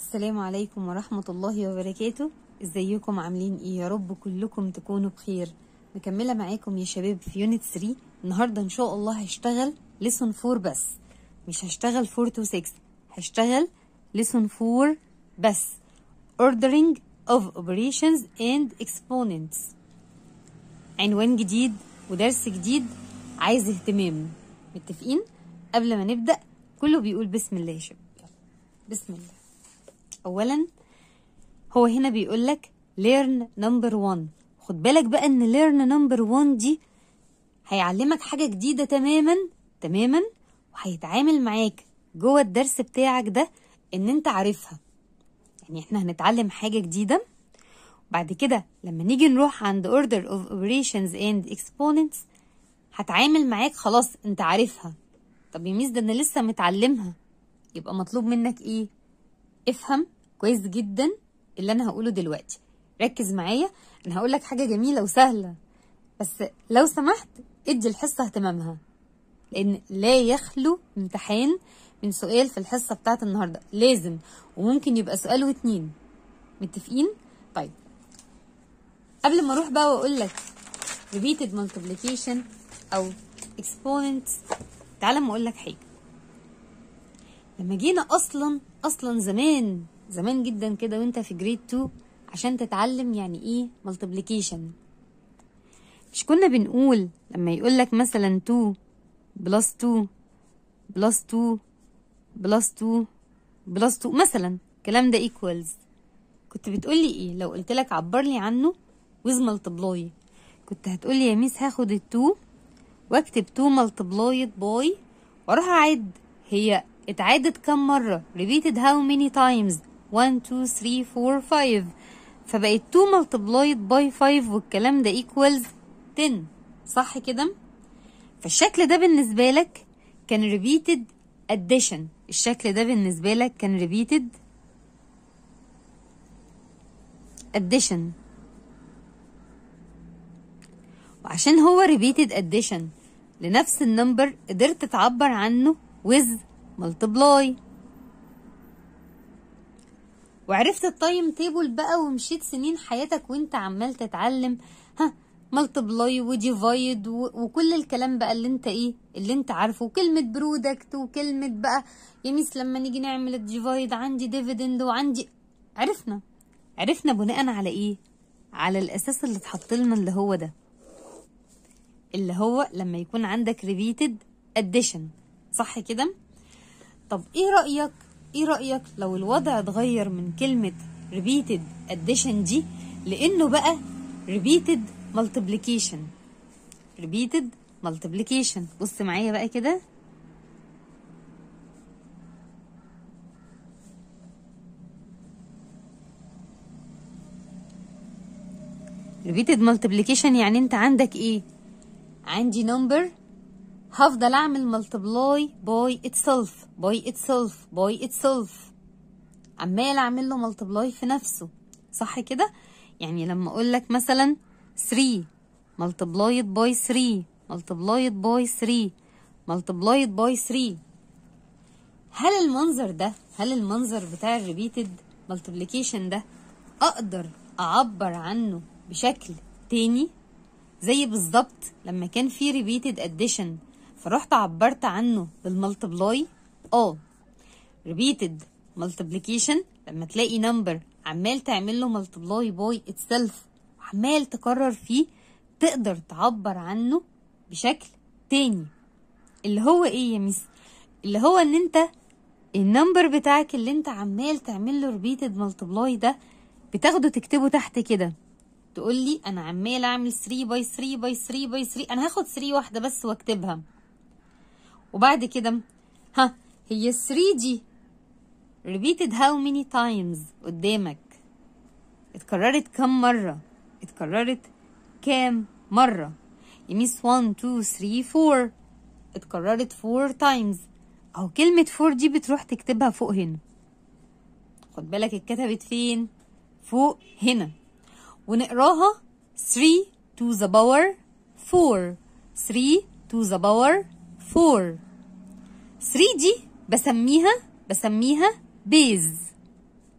السلام عليكم ورحمة الله وبركاته ازيكم عاملين ايه يا رب كلكم تكونوا بخير مكملة معاكم يا شباب في يونت 3 النهاردة ان شاء الله هشتغل ليسون 4 بس مش هشتغل 4 to 6 هشتغل ليسون 4 بس ordering of operations and exponents عنوان جديد ودرس جديد عايز اهتمام متفقين قبل ما نبدأ كله بيقول بسم الله يا شباب بسم الله اولا هو هنا بيقول لك learn number one خد بالك بقى ان learn number one دي هيعلمك حاجة جديدة تماما تماما وهيتعامل معاك جوه الدرس بتاعك ده ان انت عارفها يعني احنا هنتعلم حاجة جديدة بعد كده لما نيجي نروح عند order of operations and exponents هتعامل معاك خلاص انت عارفها طب يا ميس ده انا لسه متعلمها يبقى مطلوب منك ايه افهم كويس جدا اللي انا هقوله دلوقتي ركز معايا انا هقول لك حاجه جميله وسهله بس لو سمحت ادي الحصه اهتمامها لان لا يخلو امتحان من سؤال في الحصه بتاعت النهارده لازم وممكن يبقى سؤال واتنين متفقين طيب قبل ما اروح بقى واقول لك repeated multiplication او exponents تعالى ما اقول لك حاجه لما جينا اصلا اصلا زمان زمان جدا كده وانت في جريد 2 عشان تتعلم يعني ايه مالتيبليكيشن مش كنا بنقول لما يقول لك مثلا 2 بلس 2 بلس 2 بلس 2 بلس 2 مثلا الكلام ده ايكوالز كنت بتقولي ايه لو قلت لك عبر لي عنه ويز مالتبلاي كنت هتقولي يا ميس هاخد ال2 واكتب 2 مالتبلايد باي واروح اعد هي اتعادت كم مرة repeated how many times 1 2 3 4 5 فبقت 2 multiplied by 5 والكلام ده equals 10 صح كده فالشكل ده بالنسبة لك كان repeated addition الشكل ده بالنسبة لك كان repeated addition وعشان هو repeated addition لنفس النمبر قدرت تعبر عنه with ملتبلاي وعرفت التايم تيبل بقى ومشيت سنين حياتك وانت عمال تتعلم ها ملتبلاي وديفايد وكل الكلام بقى اللي انت ايه اللي انت عارفه وكلمة برودكت وكلمة بقى يا ميس لما نيجي نعمل الديفايد عندي ديفيدند وعندي عرفنا عرفنا بناء على ايه على الاساس اللي اتحط لنا اللي هو ده اللي هو لما يكون عندك ريبيتد اديشن صح كده طب ايه رأيك ايه رأيك لو الوضع اتغير من كلمة repeated addition دي لانه بقى repeated multiplication repeated multiplication بص معايا بقى كده repeated multiplication يعني انت عندك ايه عندي number هفضل اعمل multiply by itself by itself by itself عمال اعمل له multiply في نفسه صح كده يعني لما اقول لك مثلا 3 multiplied by 3 multiplied by 3 multiplied by 3 هل المنظر ده هل المنظر بتاع الريبيتد multiplication ده اقدر اعبر عنه بشكل تاني زي بالظبط لما كان في repeated addition فرحت عبرت عنه بالملتبلاي اه repeated multiplication لما تلاقي نمبر عمال تعمل له ملتبلاي باي اتسلف وعمال تكرر فيه تقدر تعبر عنه بشكل تاني اللي هو ايه يا ميس اللي هو ان انت النمبر بتاعك اللي انت عمال تعمل له repeated multiply ده بتاخده تكتبه تحت كده تقول لي انا عمال اعمل 3 باي 3 باي 3 باي 3 انا هاخد 3 واحده بس واكتبها وبعد كده ها هي 3 دي repeated how many times قدامك اتكررت كم مرة اتكررت كام مرة يميس 1 2 3 4 اتكررت 4 times اهو كلمة 4 دي بتروح تكتبها فوق هنا خد بالك اتكتبت فين فوق هنا ونقراها 3 to the power 4 3 to the power 4 3 دي بسميها بسميها بيز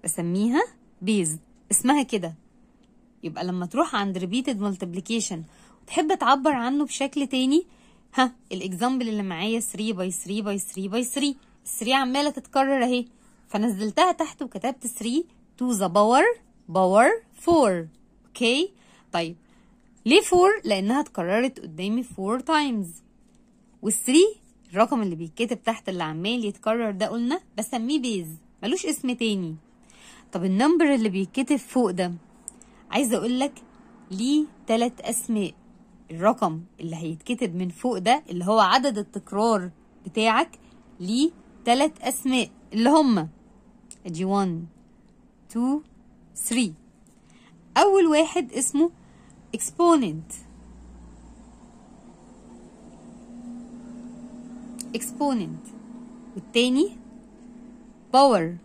بسميها بيز اسمها كده يبقى لما تروح عند repeated multiplication وتحب تعبر عنه بشكل تاني ها الاكزامبل اللي معايا 3 باي 3 باي 3 باي 3 3 عماله تتكرر اهي فنزلتها تحت وكتبت 3 to the power باور 4 اوكي طيب ليه 4 لانها اتكررت قدامي 4 تايمز وال3 الرقم اللي بيتكتب تحت اللي عمال يتكرر ده قلنا بسميه بيز ملوش اسم تاني طب النمبر اللي بيتكتب فوق ده عايزه اقول لك ليه تلات اسماء الرقم اللي هيتكتب من فوق ده اللي هو عدد التكرار بتاعك ليه تلات اسماء اللي هما ادي 1 2 3 اول واحد اسمه exponent exponent والتاني باور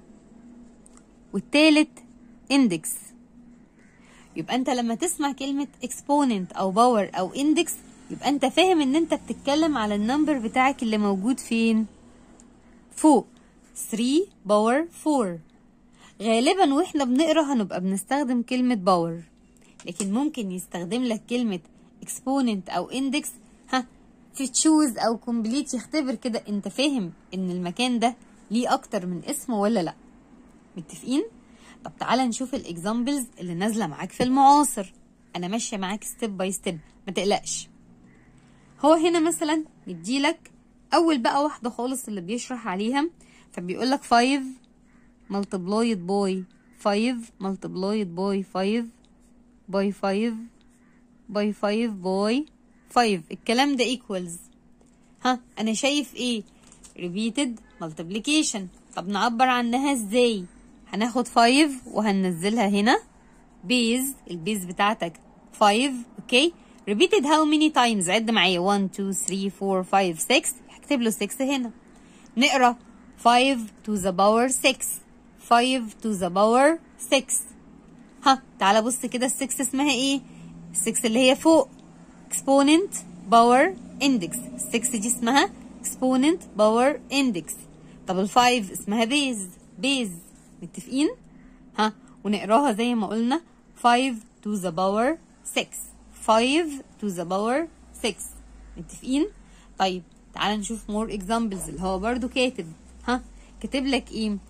والتالت index يبقى انت لما تسمع كلمة exponent او باور او index يبقى انت فاهم ان انت بتتكلم على النمبر بتاعك اللي موجود فين فوق 3 باور 4 غالبا واحنا بنقرا هنبقى بنستخدم كلمة باور لكن ممكن يستخدم لك كلمة exponent او index ها في تشوز او كومبليت يختبر كده انت فاهم ان المكان ده ليه اكتر من اسم ولا لا متفقين طب تعالى نشوف الاكزامبلز اللي نازله معاك في المعاصر انا ماشيه معاك ستيب باي ستيب ما تقلقش هو هنا مثلا مديلك اول بقى واحده خالص اللي بيشرح عليها فبيقول لك 5 multiplied by 5 multiplied by 5 by 5 by 5 by 5 الكلام ده equals ها انا شايف ايه repeated multiplication طب نعبر عنها ازاي هناخد 5 وهننزلها هنا بيز البيز بتاعتك 5 اوكي repeated how many times عد معايا 1 2 3 4 5 6 هكتب له 6 هنا نقرا 5 to the power 6 5 to the power 6 ها تعالى بص كده ال 6 اسمها ايه ال 6 اللي هي فوق exponent power index ال 6 دي اسمها exponent power index طب ال 5 اسمها بيز بيز متفقين ها ونقراها زي ما قلنا 5 to the power 6 5 to the power 6 متفقين طيب تعال نشوف more examples اللي هو برضو كاتب ها كاتب لك ايه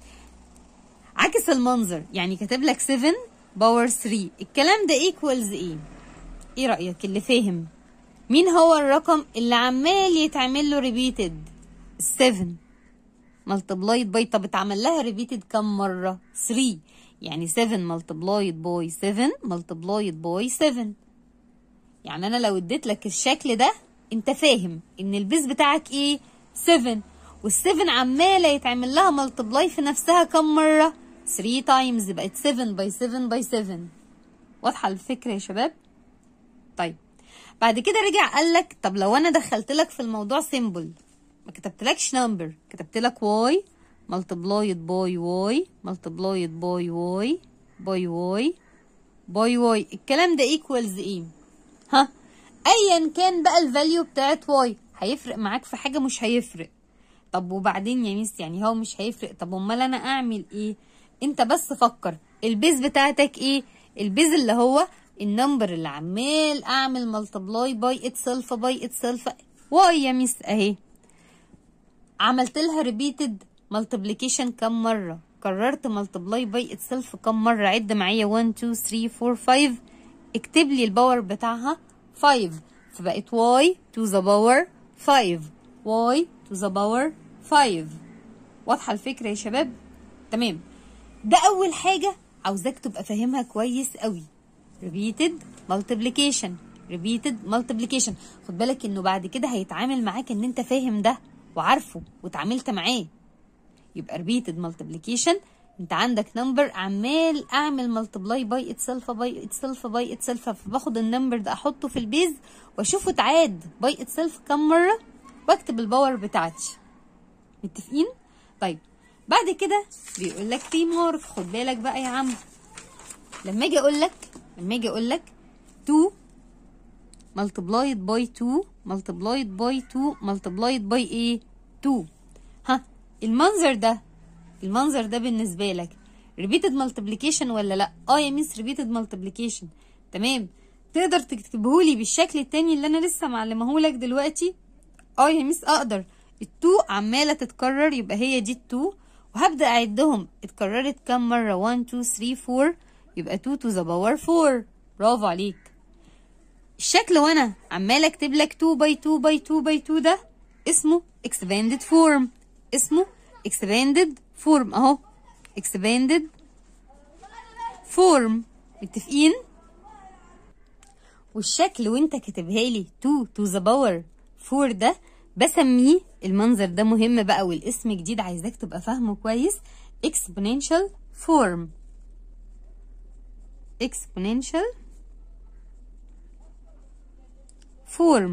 عكس المنظر يعني كاتب لك 7 باور 3 الكلام ده equals ايه ايه رأيك اللي فاهم مين هو الرقم اللي عمال يتعمل له repeated 7 multiplied by طب اتعمل لها repeated كم مرة 3 يعني 7 multiplied by 7 multiplied by 7 يعني انا لو اديت لك الشكل ده انت فاهم ان البيز بتاعك ايه 7 وال7 عماله يتعمل لها ملتبلاي في نفسها كم مره 3 تايمز بقت 7 باي 7 باي 7 واضحه الفكره يا شباب طيب بعد كده رجع قال لك طب لو انا دخلت لك في الموضوع سيمبل ما كتبتلكش نمبر كتبت لك واي multiplied by y multiplied by y by y by y الكلام ده equals ايه ها ايا كان بقى الفاليو بتاعت واي هيفرق معاك في حاجه مش هيفرق طب وبعدين يا ميس يعني هو مش هيفرق طب امال انا اعمل ايه انت بس فكر البيز بتاعتك ايه البيز اللي هو النمبر اللي عمال اعمل ملتبلاي باي اتسلف باي اتسلف واي يا ميس اهي عملت لها ريبيتد ملتبليكيشن كم مره كررت ملتبلاي باي اتسلف كم مره عد معايا 1 2 3 4 5 اكتب لي الباور بتاعها 5 فبقت y to the power 5 y to the power 5 واضحة الفكرة يا شباب تمام ده أول حاجة عاوزاك تبقى فاهمها كويس قوي repeated multiplication repeated multiplication خد بالك انه بعد كده هيتعامل معاك ان انت فاهم ده وعارفه واتعاملت معاه يبقى repeated multiplication انت عندك نمبر عمال اعمل ملتبلاي باي اتسلف باي اتسلف باي اتسلف فباخد النمبر ده احطه في البيز واشوفه اتعاد باي اتسلف كم مره واكتب الباور بتاعتي متفقين طيب بعد كده بيقول لك في مارك خد بالك بقى يا عم لما اجي اقول لك لما اجي اقول لك 2 multiplied by 2 multiplied by 2 multiplied by ايه 2 ها المنظر ده المنظر ده بالنسبه لك repeated multiplication ولا لا اه يا ميس repeated multiplication تمام تقدر تكتبهولي بالشكل التاني اللي انا لسه معلمهولك دلوقتي اه يا ميس اقدر التو عماله تتكرر يبقى هي دي التو وهبدا اعدهم اتكررت كام مره 1 2 3 4 يبقى 2 to the power 4 برافو عليك الشكل وانا عماله اكتب لك 2 باي 2 باي 2 باي 2 ده اسمه expanded form اسمه expanded form اهو expanded form متفقين والشكل وانت كاتبها لي 2 to the power 4 ده بسميه المنظر ده مهم بقى والاسم جديد عايزاك تبقى فاهمه كويس exponential form exponential form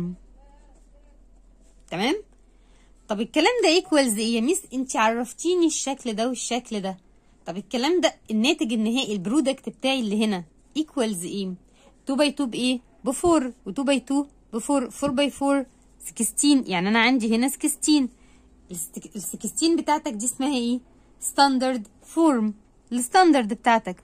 تمام طب الكلام ده ايكوالز ايه يا ميس انت عرفتيني الشكل ده والشكل ده طب الكلام ده الناتج النهائي البرودكت بتاعي اللي هنا ايكوالز ايه 2 باي 2 بايه ب 4 و2 باي 2 ب 4 4 باي 4 16 يعني انا عندي هنا 16 ال 16 بتاعتك دي اسمها ايه ستاندرد فورم الستاندرد بتاعتك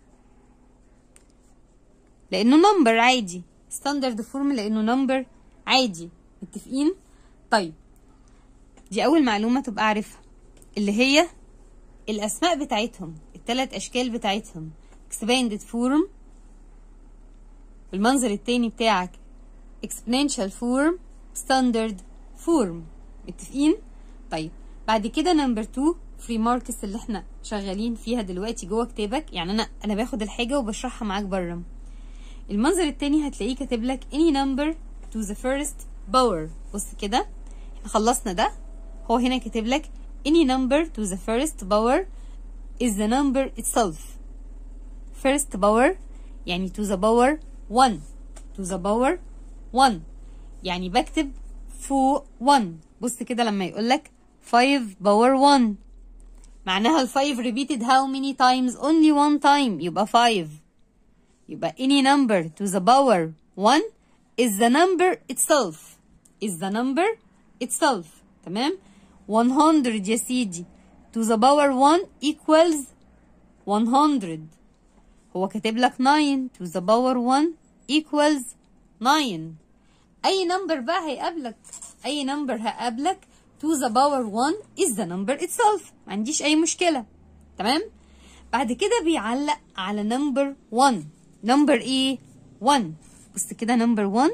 لانه نمبر عادي ستاندرد فورم لانه نمبر عادي متفقين طيب دي اول معلومه تبقى عارفها اللي هي الاسماء بتاعتهم الثلاث اشكال بتاعتهم expanded form المنظر التاني بتاعك exponential form standard form متفقين طيب بعد كده نمبر 2 فري ماركس اللي احنا شغالين فيها دلوقتي جوه كتابك يعني انا انا باخد الحاجه وبشرحها معاك بره المنظر التاني هتلاقيه كاتب لك any number to the first power بص كده احنا خلصنا ده هو هنا كاتب لك any number to the first power is the number itself first power يعني to the power 1 to the power 1 يعني بكتب فوق 1 بص كده لما يقول لك 5 power 1 معناها ال 5 repeated how many times only one time يبقى 5 يبقى any number to the power 1 is the number itself is the number itself تمام 100 يا سيدي to the power 1 equals 100 هو كاتب لك 9 to the power 1 equals 9 اي نمبر بقى هيقابلك اي نمبر هيقابلك to the power 1 is the number itself ما عنديش اي مشكله تمام بعد كده بيعلق على نمبر 1 نمبر ايه 1 بص كده نمبر 1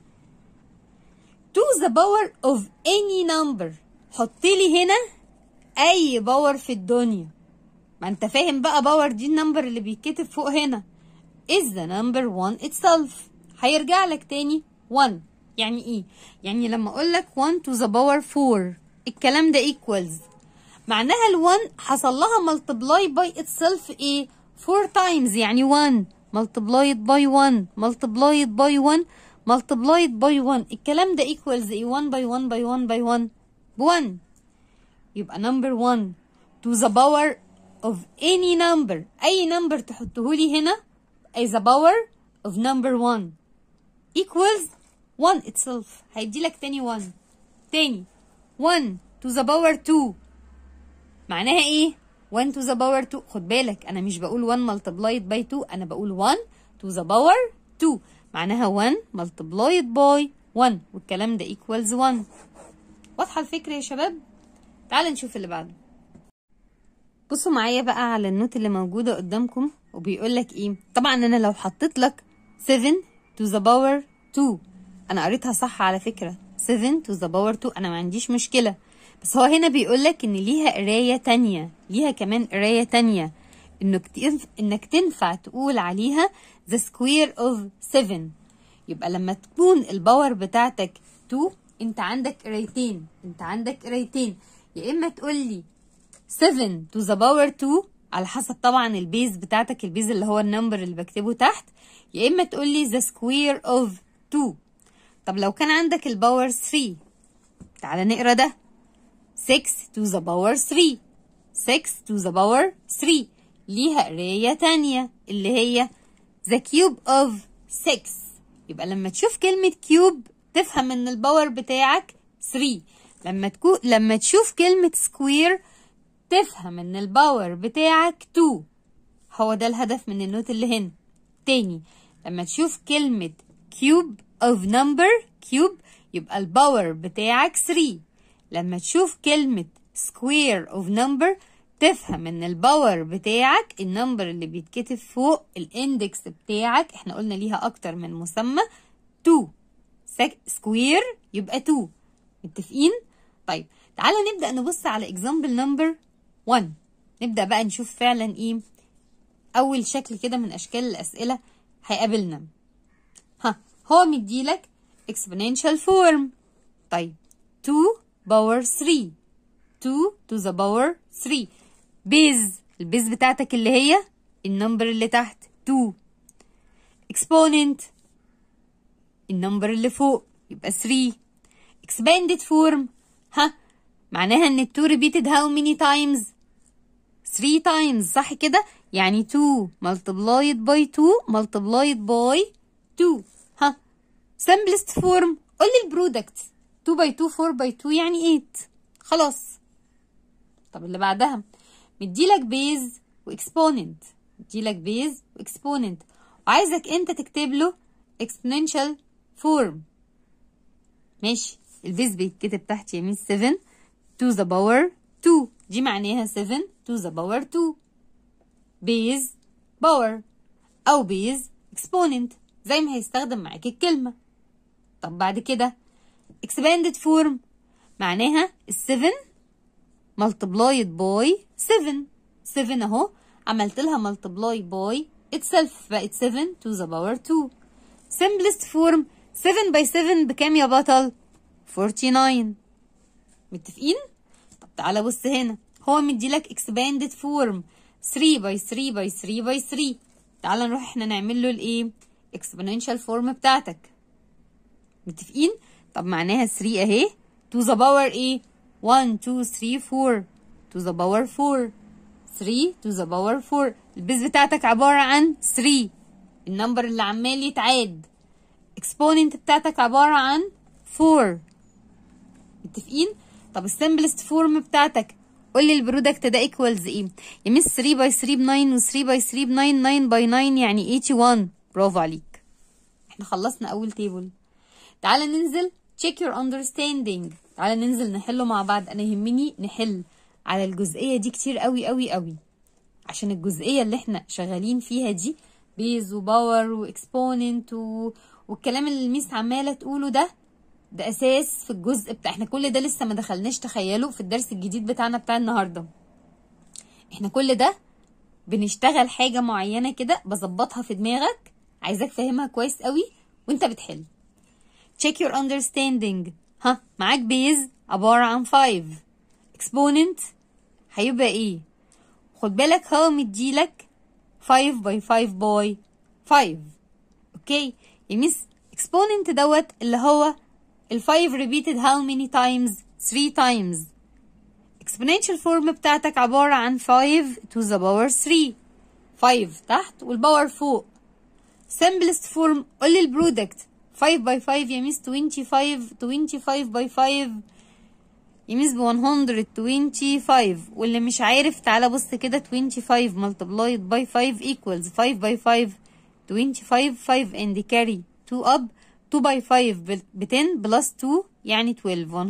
to the power of any number حط لي هنا اي باور في الدنيا ما انت فاهم بقى باور دي النمبر اللي بيتكتب فوق هنا is the number 1 itself هيرجع لك تاني 1 يعني ايه يعني لما اقول لك 1 to the power 4 الكلام ده equals معناها ال1 حصل لها multiply by itself ايه 4 times يعني 1 multiplied by 1 multiplied by 1 multiplied by 1 الكلام ده equals ايه 1 by 1 by 1 by 1 ب 1 يبقى number 1 to the power of any number اي number تحطهولي هنا as a power of number 1 equals 1 itself هيدي لك تاني 1 تاني 1 to the power 2 معناها ايه 1 to the power 2 خد بالك انا مش بقول 1 multiplied by 2 انا بقول 1 to the power 2 معناها 1 multiplied by 1 والكلام ده equals 1 واضحه الفكره يا شباب تعال نشوف اللي بعده بصوا معايا بقى على النوت اللي موجوده قدامكم وبيقول لك ايه طبعا انا لو حطيت لك 7 to the power 2 انا قريتها صح على فكره 7 to the power 2 انا ما عنديش مشكله بس هو هنا بيقول لك ان ليها قرايه تانية ليها كمان قرايه تانية انك تنف... انك تنفع تقول عليها the square of 7 يبقى لما تكون الباور بتاعتك 2 انت عندك قرايتين انت عندك قرايتين يا اما تقول لي 7 to the power 2 على حسب طبعا البيز بتاعتك البيز اللي هو النمبر اللي بكتبه تحت يا اما تقول لي the square of 2 طب لو كان عندك الباور 3 تعالى نقرا ده 6 to the power 3 6 to the power 3 ليها قراية تانية اللي هي the cube of 6 يبقى لما تشوف كلمة كيوب تفهم ان الباور بتاعك 3 لما تكون لما تشوف كلمة سكوير تفهم ان الباور بتاعك 2 هو ده الهدف من النوت اللي هنا تاني لما تشوف كلمة cube of number cube يبقى الباور بتاعك 3 لما تشوف كلمة square of number تفهم ان الباور بتاعك النمبر اللي بيتكتب فوق الاندكس بتاعك احنا قلنا ليها اكتر من مسمى 2 سكوير يبقى 2 متفقين طيب تعالى نبدا نبص على اكزامبل نمبر 1 نبدا بقى نشوف فعلا ايه اول شكل كده من اشكال الاسئله هيقابلنا ها هو مديلك exponential form طيب 2 باور 3 2 to the power 3 بيز البيز بتاعتك اللي هي النمبر اللي تحت 2 exponent النمبر اللي فوق يبقى 3 expanded form ها معناها ان ال 2 repeated how many times 3 times صح كده يعني 2 multiplied by 2 multiplied by 2 ها simplest form قول لي البرودكت 2 by 2 4 by 2 يعني 8 خلاص طب اللي بعدها مديلك بيز واكسبوننت مديلك بيز واكسبوننت وعايزك انت تكتب له exponential form ماشي البيز بيتكتب تحت يمين 7 to the power 2 دي معناها 7 to the power 2 بيز باور او بيز exponent زي ما هيستخدم معاك الكلمة طب بعد كده expanded form معناها ال 7 multiplied by 7 7 اهو عملت لها multiply by itself بقت 7 to the power 2 simplest form 7 by 7 بكام يا بطل 49 متفقين طب تعالى بص هنا هو مديلك expanded form 3 by 3 by 3 by 3 تعالى نروح احنا نعمل له الايه exponential form بتاعتك متفقين طب معناها 3 اهي to the power ايه 1 2 3 4 to the power 4 3 to the power 4 البيز بتاعتك عبارة عن 3 النمبر اللي عمال يتعاد exponent بتاعتك عبارة عن 4 متفقين طب السمبلست فورم بتاعتك قول لي البرودكت ده ايكوالز ايه يا مس 3 باي 3 ب 9 و 3 باي 3 ب 9 9 باي 9 يعني 81 برافو عليك احنا خلصنا اول تيبل تعالى ننزل check your understanding تعالى ننزل نحله مع بعض انا يهمني نحل على الجزئيه دي كتير قوي قوي قوي عشان الجزئيه اللي احنا شغالين فيها دي بيز وباور واكسبوننت و... والكلام اللي الميس عماله تقوله ده ده اساس في الجزء بتاع احنا كل ده لسه ما دخلناش تخيلوا في الدرس الجديد بتاعنا بتاع النهارده احنا كل ده بنشتغل حاجه معينه كده بظبطها في دماغك عايزاك فاهمها كويس قوي وانت بتحل check your understanding ها معاك بيز عبارة عن 5 exponent هيبقى ايه خد بالك هو مديلك 5 by 5 by 5 اوكي يمس exponent دوت اللي هو ال 5 repeated how many times 3 times exponential form بتاعتك عبارة عن 5 to the power 3 5 تحت والباور فوق simplest form قول لي البرودكت 5 by 5 يميز 25 25 by 5 يميز ب 125 واللي مش عارف تعالى بص كده 25 multiplied by 5 equals 5 by 5 25 5 and carry 2 up 2 by 5 ب 10 plus 2 يعني 12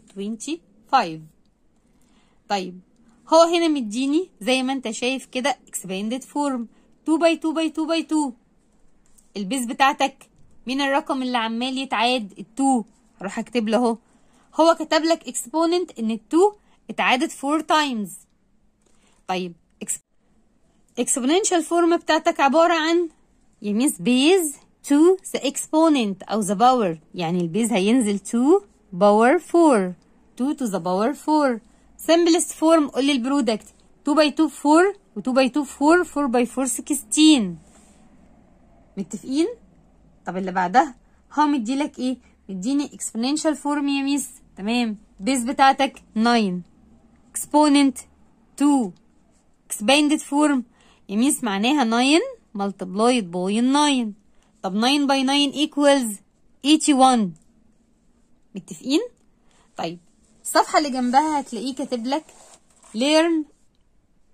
125 طيب هو هنا مديني زي ما انت شايف كده expanded form 2 by 2 by 2 by 2 البيز بتاعتك مين الرقم اللي عمال يتعاد ال2 هروح اكتب له اهو هو كتب لك exponent ان ال2 اتعادت 4 times طيب exponential form بتاعتك عبارة عن يميز بيز to the exponent أو the power يعني البيز هينزل to power 4 2 to the power 4 simplest form قول لي البرودكت 2 by 2 4 و 2 by 2 4 4 by 4 16 متفقين؟ طب اللي بعدها هو مديلك ايه مديني exponential form يا ميس تمام بيز بتاعتك 9 exponent 2 expanded form يا ميس معناها 9 multiplied by 9 طب 9 by 9 equals 81 متفقين طيب الصفحة اللي جنبها هتلاقيه كاتب لك learn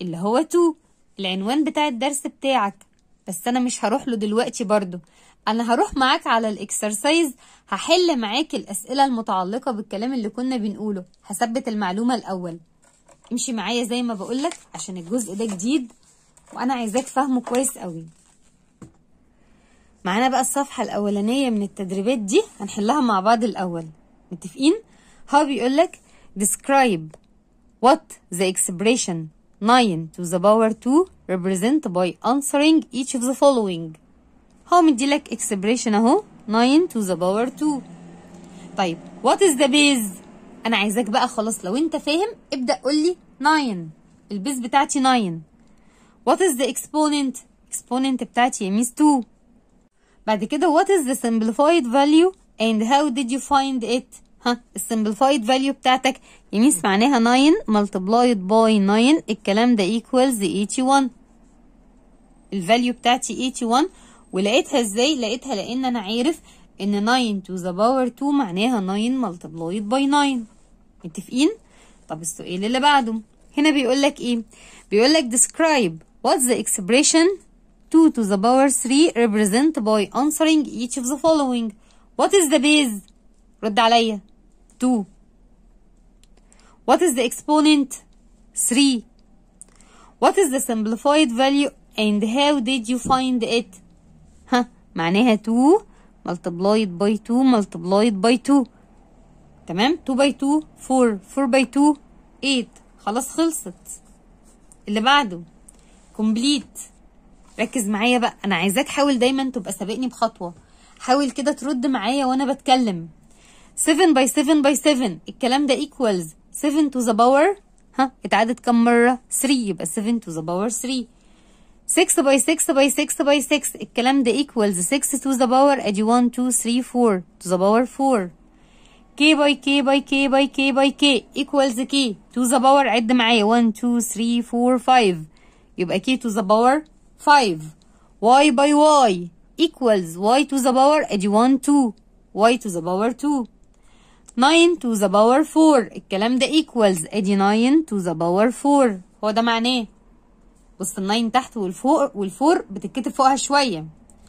اللي هو 2 العنوان بتاع الدرس بتاعك بس انا مش هروح له دلوقتي برضو انا هروح معاك على الاكسرسايز هحل معاك الاسئله المتعلقه بالكلام اللي كنا بنقوله هثبت المعلومه الاول امشي معايا زي ما بقولك عشان الجزء ده جديد وانا عايزاك فاهمه كويس قوي معانا بقى الصفحه الاولانيه من التدريبات دي هنحلها مع بعض الاول متفقين هو بيقولك describe what the expression 9 to the power 2 represent by answering each of the following هو مديلك expression اهو 9 to the power 2 طيب what is the base انا عايزاك بقى خلاص لو انت فاهم ابدأ قول لي 9 البيز بتاعتي 9 what is the exponent exponent بتاعتي يا ميس 2 بعد كده what is the simplified value and how did you find it ها السمبليفايد فاليو بتاعتك يميس معناها 9 multiplied by 9 الكلام ده equals 81 الفاليو بتاعتي 81 ولقيتها ازاي لقيتها لان انا عارف ان 9 to the power 2 معناها 9 multiplied by 9 متفقين طب السؤال اللي بعده هنا بيقول لك ايه بيقول لك describe what's the expression 2 to the power 3 represent by answering each of the following what is the base رد عليا 2 what is the exponent 3 what is the simplified value and how did you find it ها معناها 2 multiplied by 2 multiplied by 2 تمام 2 by 2 4 4 by 2 8 خلاص خلصت اللي بعده complete ركز معايا بقى انا عايزاك حاول دايما تبقى سابقني بخطوه حاول كده ترد معايا وانا بتكلم 7 by 7 by 7 الكلام ده equals 7 to the power ها اتعادت كم مرة 3 يبقى 7 to the power 3 6 by 6 by 6 by 6 الكلام ده equals 6 to the power ادي 1 2 3 4 to the power 4 k by k by k by k by k equals k to the power عد معايا 1 2 3 4 5 يبقى k to the power 5 y by y equals y to the power ادي 1 2 y to the power 2 9 to the power 4 الكلام ده equals ادي 9 to the power 4 هو ده معناه بص ال 9 تحت والفوق والفور بتتكتب فوقها شويه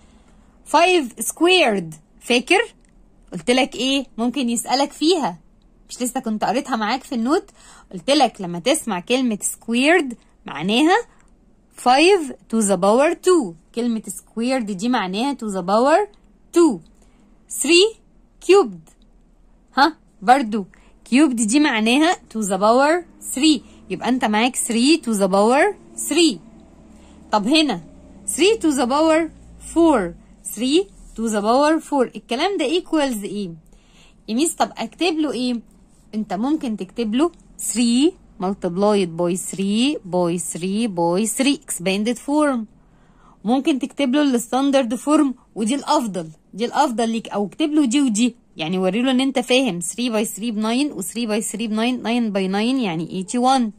5 squared فاكر قلت لك ايه ممكن يسالك فيها مش لسه كنت قريتها معاك في النوت قلت لك لما تسمع كلمه squared معناها 5 to the power 2 كلمه squared دي معناها to the power 2 3 cubed ها برضو كيوبد دي معناها to the power 3 يبقى انت معاك 3 to the power 3 طب هنا 3 to the power 4 3 to the power 4 الكلام ده equals ايه يميس طب اكتب له ايه انت ممكن تكتب له 3 multiplied by 3 by 3 by 3 expanded form ممكن تكتب له الستاندرد فورم ودي الافضل دي الافضل ليك او اكتب له دي ودي يعني وري له ان انت فاهم 3 باي 3 ب 9 و 3 باي 3 ب 9 9 باي 9 يعني 81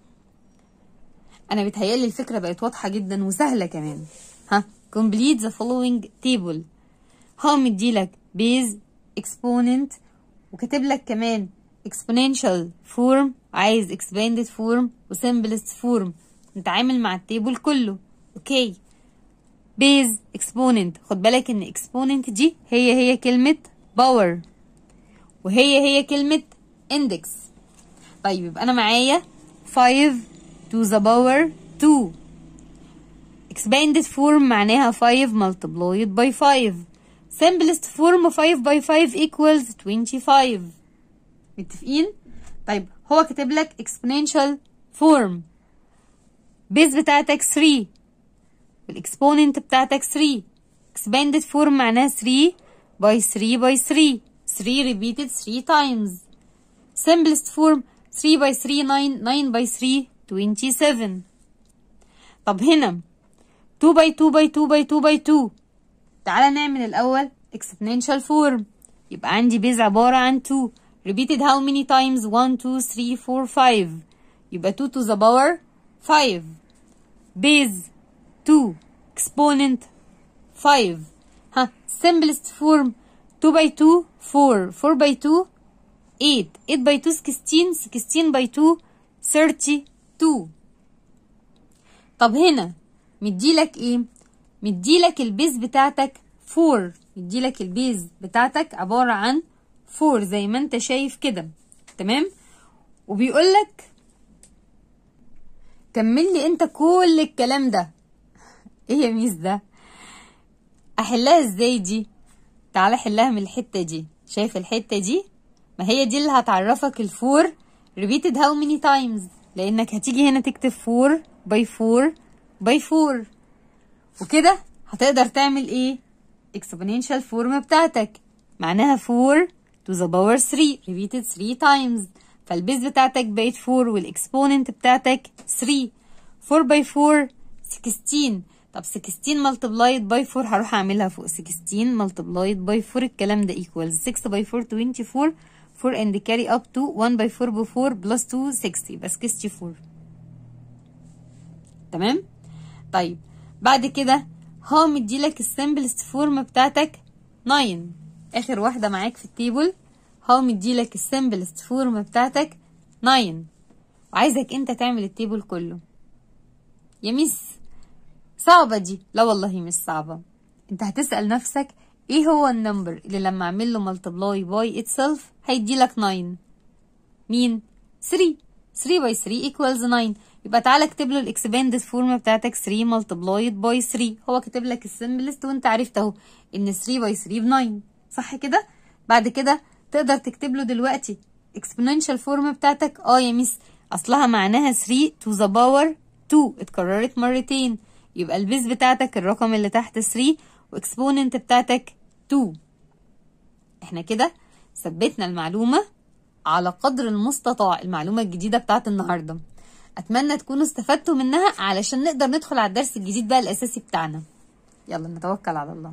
انا بيتهيألي الفكره بقت واضحه جدا وسهله كمان ها complete the following table هو مديلك base exponent وكاتب لك كمان exponential form عايز expanded form و simplest form نتعامل مع التيبل كله اوكي base exponent خد بالك ان exponent دي هي هي كلمه باور وهي هي كلمة index طيب يبقى أنا معايا 5 to the power 2 expanded form معناها 5 multiplied by 5 simplest form 5 by 5 equals 25 متفقين؟ طيب هو كاتب لك exponential form base بتاعتك 3 والاكسبوننت بتاعتك 3 expanded form معناها 3 by 3 by 3 3 repeated 3 times simplest form 3 by 3 9 9 by 3 27 طب هنا 2 by 2 by 2 by 2 by 2 تعالى نعمل الأول exponential form يبقى عندي بيز عبارة عن 2 repeated how many times 1 2 3 4 5 يبقى 2 to the power 5 base 2 exponent 5 ها simplest form 2 by 2 4 4 by 2 8 8 by 2 16 16 by 2 32 طب هنا مديلك ايه مديلك البيز بتاعتك 4 مديلك البيز بتاعتك عبارة عن 4 زي ما انت شايف كده تمام وبيقولك كمل لي انت كل الكلام ده ايه يا ميس ده احلها ازاي دي تعالى حلها من الحتة دي شايف الحتة دي ما هي دي اللي هتعرفك الفور repeated how many times لانك هتيجي هنا تكتب 4 باي 4 باي 4 وكده هتقدر تعمل ايه exponential form بتاعتك معناها 4 to the power 3 repeated 3 times فالبيز بتاعتك بقت 4 والاكسبوننت بتاعتك 3 4 باي 4 16 طب 16 multiplied باي 4 هروح اعملها فوق 16 multiplied باي 4 الكلام ده equals 6 باي 4 24 4 and carry up to 1 باي 4 ب 4 plus 2 60 بس 64 تمام طيب بعد كده هو مديلك السمبلست فورم بتاعتك 9 اخر واحده معاك في التيبل هو مديلك السمبلست فورم بتاعتك 9 وعايزك انت تعمل التيبل كله يا ميس صعبه دي لا والله مش صعبه انت هتسال نفسك ايه هو النمبر اللي لما اعمل له ملتبلاي باي اتسلف هيديلك 9 مين 3 3 باي 3 equals 9 يبقى تعالى اكتب له الاكسباندد فورم بتاعتك 3 ملتبلايد باي 3 هو كاتب لك السمبلست وانت عرفت اهو ان 3 باي 3 ب 9 صح كده بعد كده تقدر تكتب له دلوقتي exponential فورم بتاعتك اه يا ميس اصلها معناها 3 to the power 2 اتكررت مرتين يبقى البيز بتاعتك الرقم اللي تحت 3 واكسبوننت بتاعتك 2 احنا كده ثبتنا المعلومة على قدر المستطاع المعلومة الجديدة بتاعت النهاردة أتمنى تكونوا استفدتوا منها علشان نقدر ندخل على الدرس الجديد بقى الأساسي بتاعنا يلا نتوكل على الله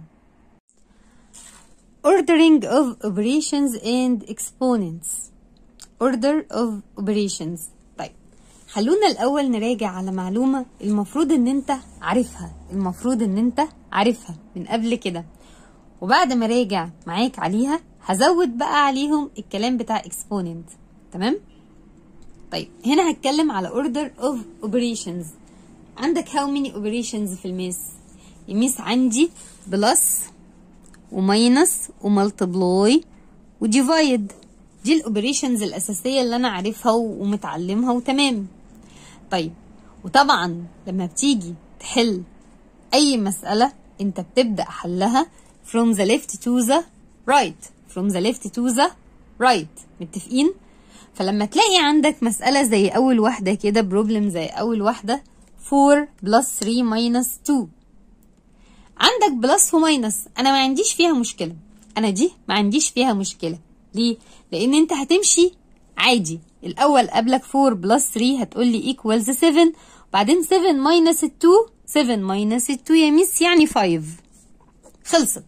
Ordering of operations and exponents Order of operations طيب خلونا الأول نراجع على معلومة المفروض إن أنت عارفها المفروض إن أنت عارفها من قبل كده وبعد ما راجع معاك عليها هزود بقى عليهم الكلام بتاع exponent تمام طيب هنا هتكلم على order of operations عندك how many operations في الميس الميس عندي بلس وماينس وملتبلاي وديفايد دي الاوبريشنز الاساسيه اللي انا عارفها ومتعلمها وتمام طيب وطبعا لما بتيجي تحل اي مساله انت بتبدا حلها from the left to the right from the left to the right متفقين فلما تلاقي عندك مسألة زي أول واحدة كده بروبلم زي أول واحدة 4 plus 3 minus 2 عندك بلس وماينس أنا ما عنديش فيها مشكلة أنا دي ما عنديش فيها مشكلة ليه؟ لأن أنت هتمشي عادي الأول قبلك 4 plus 3 هتقولي equals 7 وبعدين 7 minus 2 7 minus 2 يا ميس يعني 5 خلصت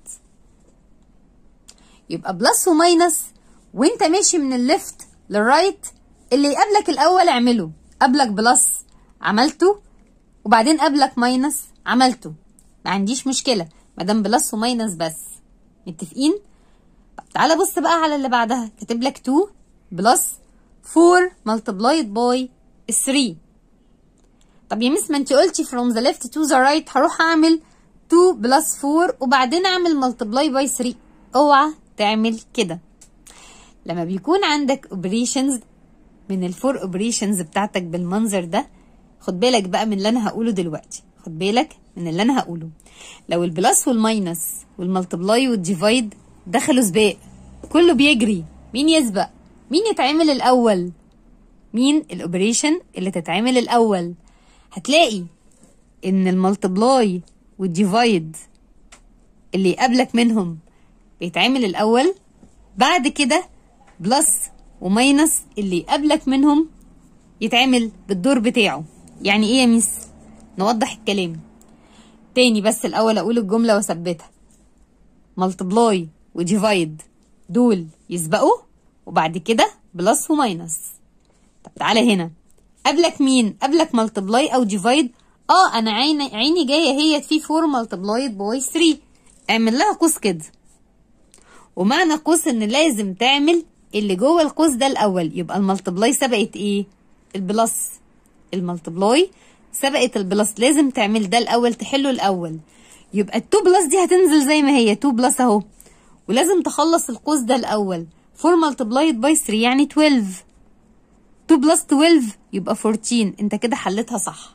يبقى بلس وماينس وانت ماشي من الليفت للرايت اللي يقابلك الاول اعمله قبلك بلس عملته وبعدين قبلك ماينس عملته ما عنديش مشكله ما دام بلس وماينس بس متفقين طب تعالى بص بقى على اللي بعدها كاتب لك 2 بلس 4 ملتبلايد باي 3 طب يا مس ما انت قلتي from the left to the right هروح اعمل 2 بلس 4 وبعدين اعمل ملتبلاي باي 3 اوعى تعمل كده لما بيكون عندك اوبريشنز من الفور اوبريشنز بتاعتك بالمنظر ده خد بالك بقى من اللي انا هقوله دلوقتي خد بالك من اللي انا هقوله لو البلس والماينس والملتبلاي والديفايد دخلوا سباق كله بيجري مين يسبق مين يتعمل الاول مين الاوبريشن اللي تتعمل الاول هتلاقي ان الملتبلاي والديفايد اللي يقابلك منهم بيتعمل الاول بعد كده بلس وماينس اللي يقابلك منهم يتعمل بالدور بتاعه يعني ايه يا ميس نوضح الكلام تاني بس الاول اقول الجمله واثبتها ملتبلاي وديفايد دول يسبقوا وبعد كده بلس وماينس طب تعالى هنا قبلك مين قبلك ملتبلاي او ديفايد اه انا عيني عيني جايه هي في 4 ملتبلايد باي 3 اعمل لها قوس كده ومعنى قوس ان لازم تعمل اللي جوه القوس ده الاول يبقى الملتبلاي سبقت ايه البلس الملتبلاي سبقت البلس لازم تعمل ده الاول تحله الاول يبقى ال2 بلس دي هتنزل زي ما هي 2 بلس اهو ولازم تخلص القوس ده الاول 4 multiplied by 3 يعني 12 2 بلس 12 يبقى 14 انت كده حلتها صح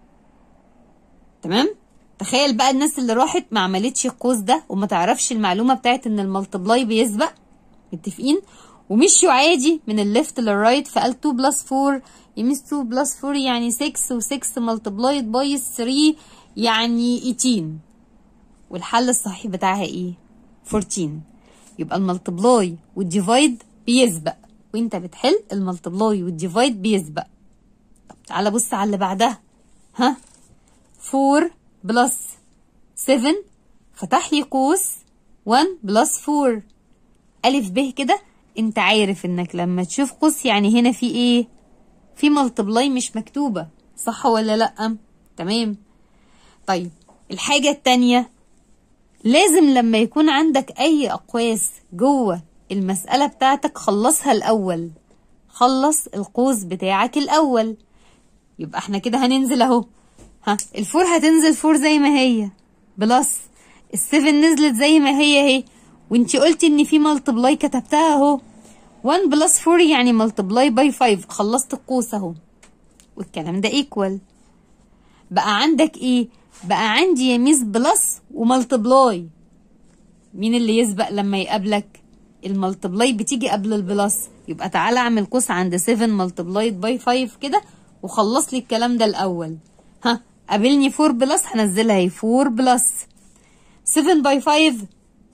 تمام تخيل بقى الناس اللي راحت ما عملتش القوس ده وما تعرفش المعلومه بتاعت ان الملتبلاي بيسبق متفقين ومشيوا عادي من الليفت للرايت فقال 2 بلس 4 يميز 2 بلس 4 يعني 6 و6 ملتبلايد باي 3 يعني 18 والحل الصحيح بتاعها ايه 14 يبقى الملتبلاي والديفايد بيسبق وانت بتحل الملتبلاي والديفايد بيسبق طب تعالى بص على اللي بعدها ها 4 بلس 7 فتح لي قوس 1 بلس 4 ألف ب كده انت عارف انك لما تشوف قوس يعني هنا في ايه في ملتبلاي مش مكتوبة صح ولا لأ تمام طيب الحاجة التانية لازم لما يكون عندك اي اقواس جوه المسألة بتاعتك خلصها الاول خلص القوس بتاعك الاول يبقى احنا كده هننزل اهو ها الفور هتنزل فور زي ما هي بلس السفن نزلت زي ما هي اهي وانتي قلتي ان في ملتبلاي كتبتها اهو 1 بلس 4 يعني ملتبلاي باي 5 خلصت القوس اهو والكلام ده ايكوال بقى عندك ايه بقى عندي يا ميس بلس وملتبلاي مين اللي يسبق لما يقابلك الملتبلاي بتيجي قبل البلس يبقى تعالى اعمل قوس عند 7 ملتبلايد باي 5 كده وخلص لي الكلام ده الاول ها قابلني 4 بلس هنزلها اهي 4 بلس 7 باي 5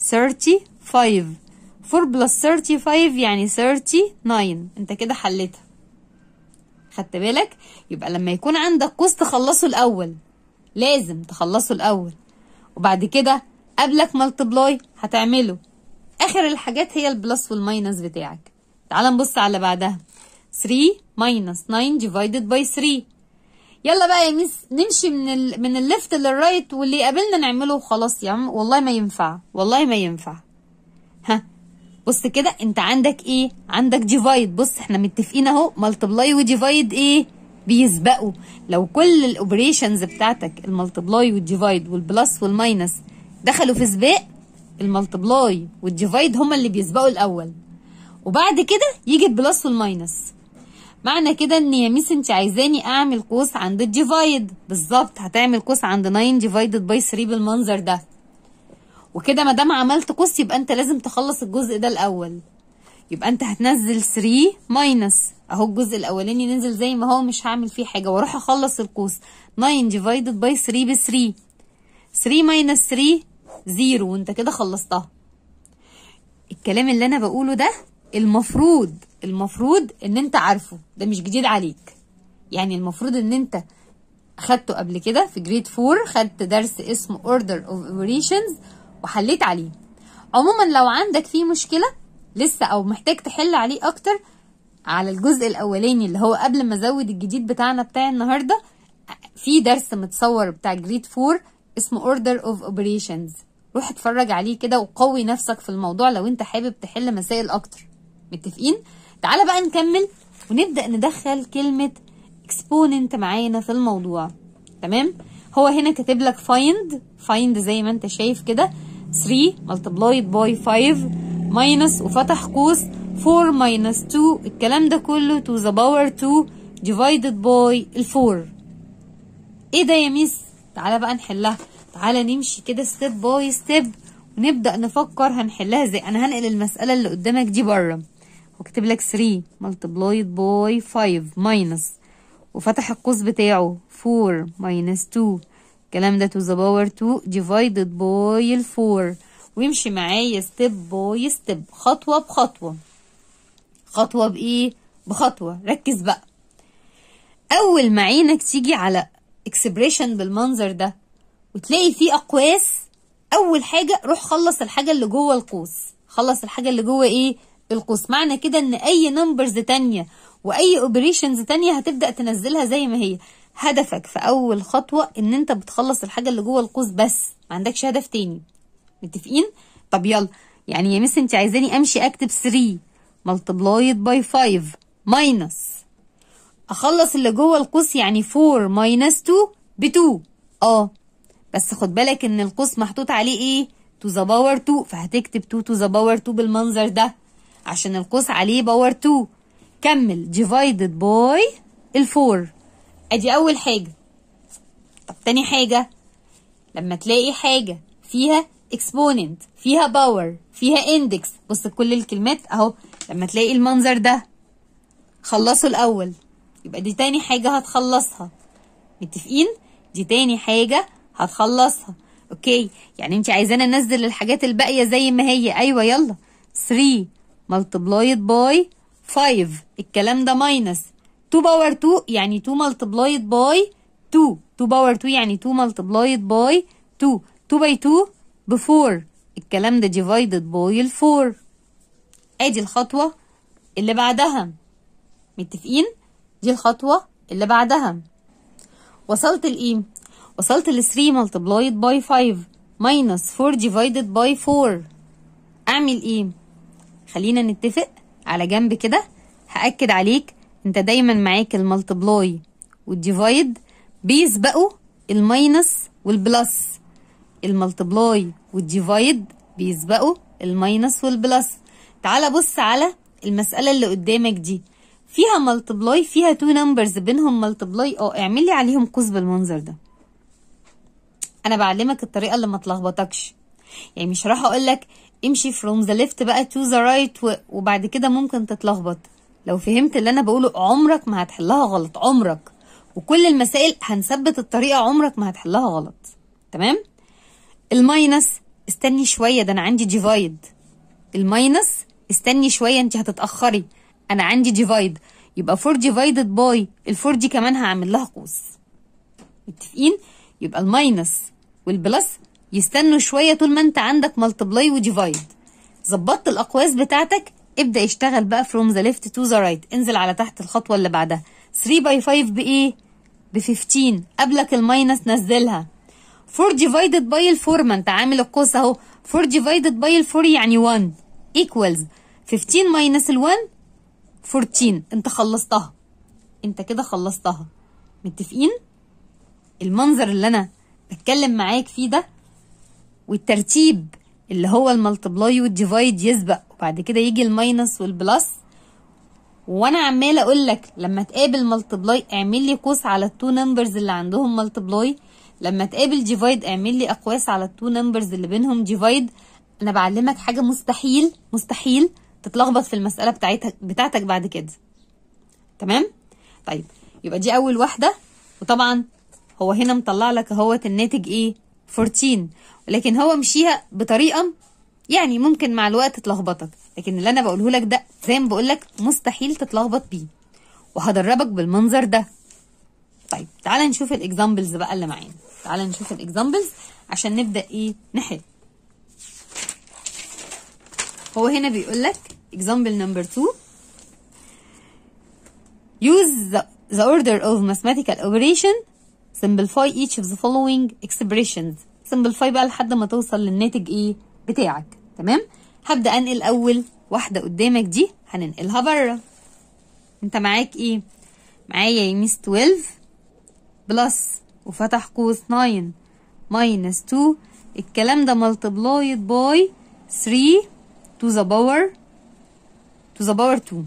35 4 بلس 35 يعني 39 انت كده حلتها خدت بالك يبقى لما يكون عندك قوس تخلصه الاول لازم تخلصه الاول وبعد كده قبلك ملتبلاي هتعمله اخر الحاجات هي البلس والماينس بتاعك تعال نبص على اللي بعدها 3 ماينس 9 divided by 3 يلا بقى يا ميس نمشي من ال... من الليفت للرايت واللي يقابلنا نعمله وخلاص يا عم والله ما ينفع والله ما ينفع ها بص كده انت عندك ايه عندك ديفايد بص احنا متفقين اهو ملتبلاي وديفايد ايه بيسبقوا لو كل الاوبريشنز بتاعتك الملتبلاي والديفايد والبلس والماينس دخلوا في سباق الملتبلاي والديفايد هما اللي بيسبقوا الاول وبعد كده يجي البلس والماينس معنى كده ان يا ميس انت عايزاني اعمل قوس عند الديفايد بالظبط هتعمل قوس عند 9 ديفايدد باي 3 بالمنظر ده وكده ما دام عملت قوس يبقى انت لازم تخلص الجزء ده الاول يبقى انت هتنزل 3 ماينس اهو الجزء الاولاني نزل زي ما هو مش هعمل فيه حاجه واروح اخلص القوس 9 ديفايدد باي 3 ب 3 3 ماينس 3 0 وانت كده خلصتها الكلام اللي انا بقوله ده المفروض المفروض ان انت عارفه ده مش جديد عليك يعني المفروض ان انت خدته قبل كده في جريد 4 خدت درس اسمه order of operations وحليت عليه عموما لو عندك فيه مشكلة لسه او محتاج تحل عليه اكتر على الجزء الاولاني اللي هو قبل ما ازود الجديد بتاعنا بتاع النهارده في درس متصور بتاع جريد 4 اسمه order of operations روح اتفرج عليه كده وقوي نفسك في الموضوع لو انت حابب تحل مسائل اكتر متفقين تعالى بقى نكمل ونبدا ندخل كلمه exponent معانا في الموضوع تمام هو هنا كاتب لك find find زي ما انت شايف كده 3 multiplied by 5 minus وفتح قوس 4 minus 2 الكلام ده كله to the power 2 divided by ال 4 ايه ده يا ميس تعالى بقى نحلها تعالى نمشي كده ستيب باي ستيب ونبدا نفكر هنحلها ازاي انا هنقل المساله اللي قدامك دي بره واكتب لك 3 multiplied by 5 minus وفتح القوس بتاعه 4 minus 2 الكلام ده to the power 2 divided by ال 4 ويمشي معايا ستيب باي ستيب خطوة بخطوة خطوة بإيه؟ بخطوة ركز بقى أول ما عينك تيجي على اكسبريشن بالمنظر ده وتلاقي فيه أقواس أول حاجة روح خلص الحاجة اللي جوه القوس خلص الحاجة اللي جوه إيه؟ القوس معنى كده إن أي نمبرز تانية وأي اوبريشنز تانية هتبدأ تنزلها زي ما هي هدفك في أول خطوة إن أنت بتخلص الحاجة اللي جوه القوس بس ما عندكش هدف تاني متفقين؟ طب يلا يعني يا مس انت عايزاني امشي اكتب 3 multiplied by 5 minus اخلص اللي جوه القوس يعني 4 ماينس 2 ب 2 اه بس خد بالك ان القوس محطوط عليه ايه تو ذا باور 2 فهتكتب 2 تو ذا باور 2 بالمنظر ده عشان القوس عليه باور 2 كمل divided by الفور ادي اول حاجه طب تاني حاجه لما تلاقي حاجه فيها exponent فيها باور فيها index بص كل الكلمات اهو لما تلاقي المنظر ده خلصوا الاول يبقى دي تاني حاجه هتخلصها متفقين دي تاني حاجه هتخلصها اوكي يعني انت عايزانا ننزل الحاجات الباقيه زي ما هي ايوه يلا 3 multiplied by 5 الكلام ده ماينس 2 باور 2 يعني 2 multiplied by 2 2 باور 2 يعني 2 multiplied by 2 2 باي 2 ب 4 الكلام ده divided by ال 4 ادي الخطوه اللي بعدها متفقين دي الخطوه اللي بعدها وصلت لايه وصلت ل 3 multiplied by 5 minus 4 divided by 4 اعمل ايه خلينا نتفق على جنب كده هأكد عليك انت دايما معاك الملتبلاي والديفايد بيسبقوا الماينس والبلس الملتبلاي والديفايد بيسبقوا الماينس والبلس تعال بص على المسألة اللي قدامك دي فيها ملتبلاي فيها تو نمبرز بينهم ملتبلاي اه اعمل لي عليهم قوس بالمنظر ده انا بعلمك الطريقة اللي ما تلخبطكش يعني مش راح اقول لك امشي from the left بقى to the right وبعد كده ممكن تتلخبط لو فهمت اللي انا بقوله عمرك ما هتحلها غلط عمرك وكل المسائل هنثبت الطريقة عمرك ما هتحلها غلط تمام الماينس استني شوية ده انا عندي ديفايد الماينس استني شوية انت هتتأخري انا عندي ديفايد يبقى 4 divided by الفور دي كمان هعمل لها قوس متفقين يبقى الماينس والبلس يستنوا شويه طول ما انت عندك ملتبلاي وديفايد ظبطت الاقواس بتاعتك ابدا اشتغل بقى from the left to the right انزل على تحت الخطوه اللي بعدها 3 باي 5 بايه ب 15 قبلك الماينس نزلها 4 divided by الفور ما انت عامل القوس اهو 4 divided by الفور يعني 1 equals 15 minus ال 1 14 انت خلصتها انت كده خلصتها متفقين المنظر اللي انا بتكلم معاك فيه ده والترتيب اللي هو الملتبلاي والديفايد يسبق وبعد كده يجي الماينس والبلس وانا عماله اقول لك لما تقابل ملتبلاي اعمل لي قوس على التو نمبرز اللي عندهم ملتبلاي لما تقابل ديفايد اعمل لي اقواس على التو نمبرز اللي بينهم ديفايد انا بعلمك حاجه مستحيل مستحيل تتلخبط في المساله بتاعتك بتاعتك بعد كده تمام طيب يبقى دي اول واحده وطبعا هو هنا مطلع لك اهوت الناتج ايه 14 لكن هو مشيها بطريقه يعني ممكن مع الوقت تلخبطك لكن اللي انا بقوله لك ده زي ما بقول لك مستحيل تتلخبط بيه وهدربك بالمنظر ده طيب تعالى نشوف الاكزامبلز بقى اللي معانا تعالى نشوف الاكزامبلز عشان نبدا ايه نحل هو هنا بيقول لك example number 2 use the, the order of mathematical operation simplify each of the following expressions simplify بقى لحد ما توصل للناتج ايه بتاعك تمام هبدا انقل اول واحده قدامك دي هننقلها بره انت معاك ايه معايا يا ميس 12 بلس وفتح قوس 9 ماينس 2 الكلام ده multiplied by 3 to the power to the power 2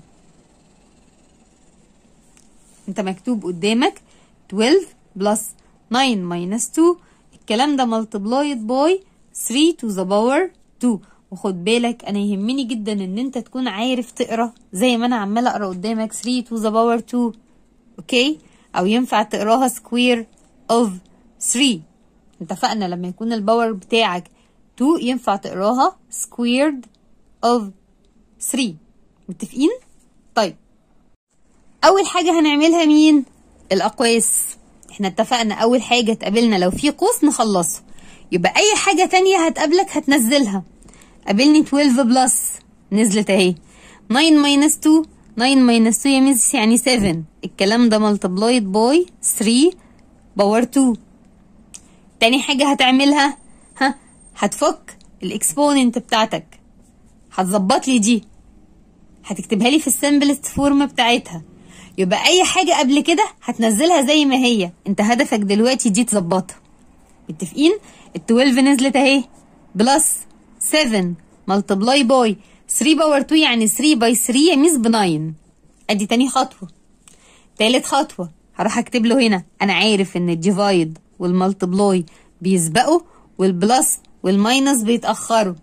انت مكتوب قدامك 12 بلس 9 minus 2 الكلام ده multiplied by 3 to the power 2 وخد بالك انا يهمني جدا ان انت تكون عارف تقرا زي ما انا عماله اقرا قدامك 3 to the power 2 اوكي او ينفع تقراها square of 3 اتفقنا لما يكون الباور بتاعك 2 ينفع تقراها squared of 3 متفقين طيب اول حاجه هنعملها مين الاقواس احنا اتفقنا اول حاجه تقابلنا لو في قوس نخلصه يبقى اي حاجه تانية هتقابلك هتنزلها قابلني 12 بلس نزلت اهي 9 minus 2 9 minus 2 يا ميس يعني 7 الكلام ده multiplied by 3 باور 2 تاني حاجة هتعملها ها هتفك الاكسبوننت بتاعتك هتظبط لي دي هتكتبها لي في السمبلست فورم بتاعتها يبقى اي حاجه قبل كده هتنزلها زي ما هي انت هدفك دلوقتي دي تظبطها متفقين ال 12 نزلت اهي بلس 7 ملتبلاي باي 3 باور 2 يعني 3 باي 3 يميز ب 9 ادي تاني خطوه تالت خطوه هروح اكتب له هنا انا عارف ان الديفايد والملتبلاي بيسبقوا والبلس والماينس بيتاخروا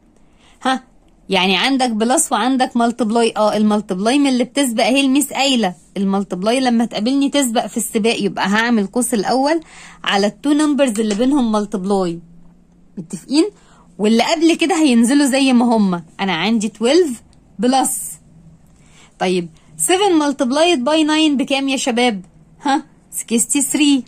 ها يعني عندك بلس وعندك ملتبلاي اه الملتبلاي من اللي بتسبق اهي الميس قايله الملتبلاي لما تقابلني تسبق في السباق يبقى هعمل قوس الاول على التو نمبرز اللي بينهم ملتبلاي متفقين واللي قبل كده هينزلوا زي ما هما انا عندي 12 بلس طيب 7 ملتبلايد باي 9 بكام يا شباب ها 63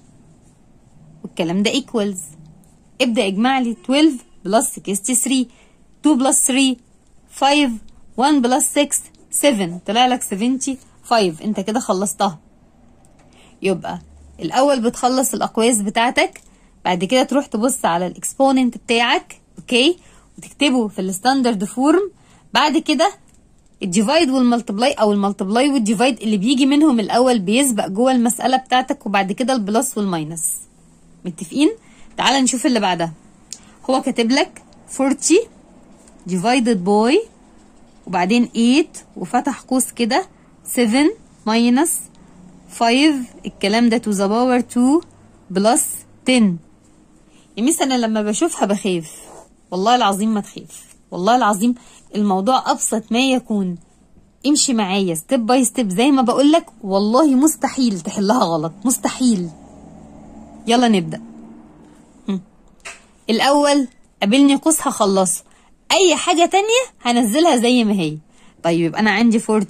والكلام ده ايكوالز ابدا اجمع لي 12 بلس 63 2 بلس 3 5 1 بلس 6 7 طلع لك 75 انت كده خلصتها يبقى الاول بتخلص الاقواس بتاعتك بعد كده تروح تبص على الاكسبوننت بتاعك اوكي وتكتبه في الستاندرد فورم بعد كده الديفايد والملتبلاي او الملتبلاي والديفايد اللي بيجي منهم الاول بيسبق جوه المساله بتاعتك وبعد كده البلس والماينس متفقين تعال نشوف اللي بعدها هو كاتب لك 40 divided by وبعدين 8 وفتح قوس كده 7 minus 5 الكلام ده to the power 2 plus 10 يا ميس انا لما بشوفها بخاف والله العظيم ما تخاف والله العظيم الموضوع ابسط ما يكون امشي معايا ستيب باي ستيب زي ما بقولك والله مستحيل تحلها غلط مستحيل يلا نبدأ هم. الأول قابلني قوس هخلصه أي حاجة تانية هنزلها زي ما هي طيب يبقى أنا عندي 40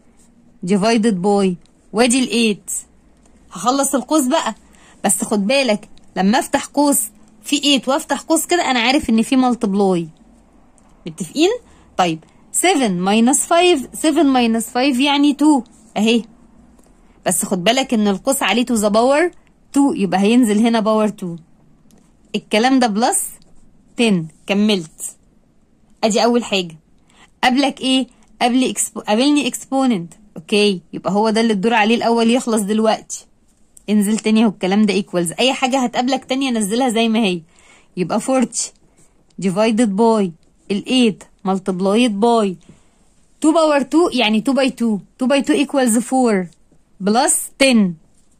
divided by وادي ال 8 هخلص القوس بقى بس خد بالك لما افتح قوس في 8 وافتح قوس كده انا عارف ان في ملتبلاي متفقين طيب 7 minus 5 7 minus 5 يعني 2 اهي بس خد بالك ان القوس عليه تو ذا باور 2 يبقى هينزل هنا باور 2 الكلام ده بلس 10 كملت ادي اول حاجه قبلك ايه قبل إكسبو... قابلني اكسبوننت اوكي يبقى هو ده اللي الدور عليه الاول يخلص دلوقتي انزل تاني اهو الكلام ده ايكوالز اي حاجه هتقابلك تانية نزلها زي ما هي يبقى 40 divided by ال 8 multiplied by 2 باور 2 يعني 2 باي 2 2 باي 2 equals 4 بلس 10